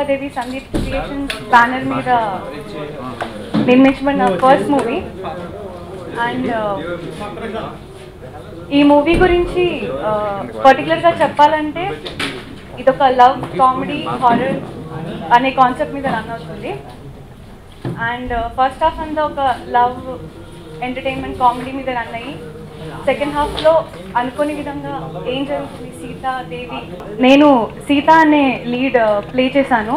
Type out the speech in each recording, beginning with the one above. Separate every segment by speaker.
Speaker 1: Sitadevi Sandeep creations banner మీద నిర్మించబడిన first movie and ఈ మూవీ గురించి పర్టికులర్గా చెప్పాలంటే ఇదొక లవ్ కామెడీ హారర్ అనే కాన్సెప్ట్ మీద రన్ అవుతుంది అండ్ ఫస్ట్ హాఫ్ అంతా ఒక లవ్ ఎంటర్టైన్మెంట్ కామెడీ మీద రన్ అయ్యి సెకండ్ హాఫ్లో అనుకోని విధంగా ఏం జరుగుతుంది సీతాదేవి నేను సీత అనే లీడ్ ప్లే చేశాను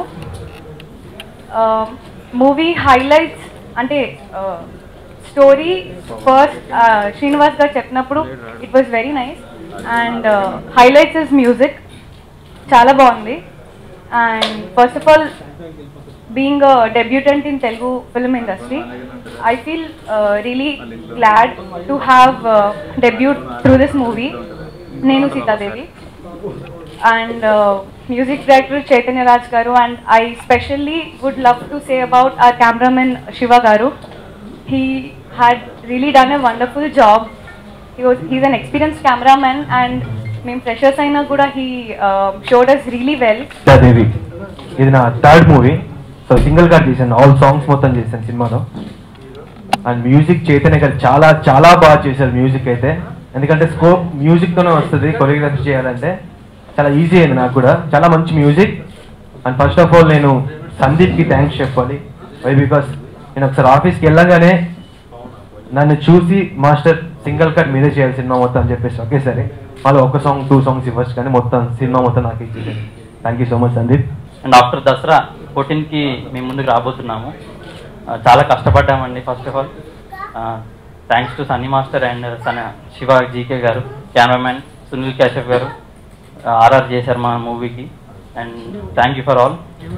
Speaker 1: మూవీ హైలైట్స్ అంటే స్టోరీ ఫస్ట్ శ్రీనివాస్ గారు చెప్పినప్పుడు it was very nice and highlights is music చాలా బాగుంది and first of all being debutant in Telugu film industry I feel really glad to have debut through this movie నేను Seethadevi and music director Chaitanya Raj గారు and I specially would love to say about our cameraman Shiva గారు he had really done a wonderful job he was he's an experienced cameraman and మేము freshers అయినా కూడా he showed us really well
Speaker 2: Devi ఇది నా third movie so single card చేశాను all songs మొత్తం చేశాను సినిమాలో అండ్ మ్యూజిక్ చైతన్య గారు చాలా చాలా బాగా చేశారు మ్యూజిక్ అయితే ఎందుకంటే స్కోప్ మ్యూజిక్తోనే వస్తుంది కొరియోగ్రఫీ చేయాలంటే చాలా ఈజీ అయింది నాకు కూడా చాలా మంచి music and first of all నేను సందీప్కి థ్యాంక్స్ చెప్పాలి వై బికాస్ నేను ఒకసారి ఆఫీస్కి వెళ్ళగానే నన్ను చూసి మాస్టర్ సింగిల్ కట్ మీదే చేయాలి సినిమా మొత్తం అని చెప్పేసి ఒకేసారి వాళ్ళు ఒక సాంగ్ టూ సాంగ్స్ ఇవ్వచ్చు కానీ మొత్తం సినిమా మొత్తం నాకు ఇచ్చేసారు thank you so much Sandeep
Speaker 3: and after Dasara ఫోర్టీన్కి మేము ముందుకు రాబోతున్నాము ఆ, చాలా కష్టపడ్డామండి first of all thanks to Sunny master and సన శివ జీకే గారు కెమెరామ్యాన్ సునీల్ కేశవ్ గారు ఆర్ఆర్ చేశారు మా మూవీకి and thank you for all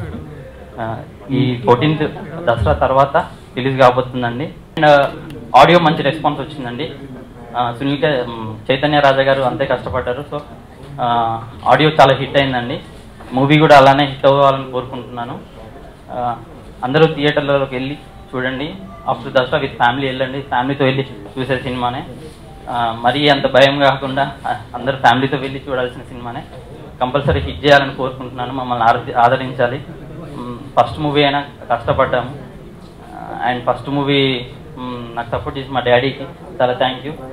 Speaker 3: ఈ ఫోర్టీన్త్ దసరా తర్వాత రిలీజ్ కాబోతుందండి అండ్ ఆడియో మంచి రెస్పాన్స్ వచ్చిందండి ఆ, సునీల్ కే మ్, చైతన్య రాజా గారు అంతే కష్టపడ్డారు సో ఆడియో చాలా హిట్ అయిందండి మూవీ కూడా అలానే హిట్ అవ్వాలని కోరుకుంటున్నాను ఆ, అందరూ థియేటర్లోకి వెళ్ళి చూడండి ఆఫ్టర్ దసరా విత్ ఫ్యామిలీ వెళ్ళండి ఫ్యామిలీతో వెళ్ళి చూసే సినిమానే ఆ, మరీ అంత భయం కాకుండా ఆ, అందరూ ఫ్యామిలీతో వెళ్ళి చూడాల్సిన సినిమానే కంపల్సరీ హిట్ చేయాలని కోరుకుంటున్నాను మమ్మల్ని ఆదరి- ఆదరించాలి ఫస్ట్ మూవీ అయినా కష్టపడ్డాము అండ్ ఫస్ట్ మూవీ నాకు సపోర్ట్ చేసి మా డాడీకి చాలా థ్యాంక్ యూ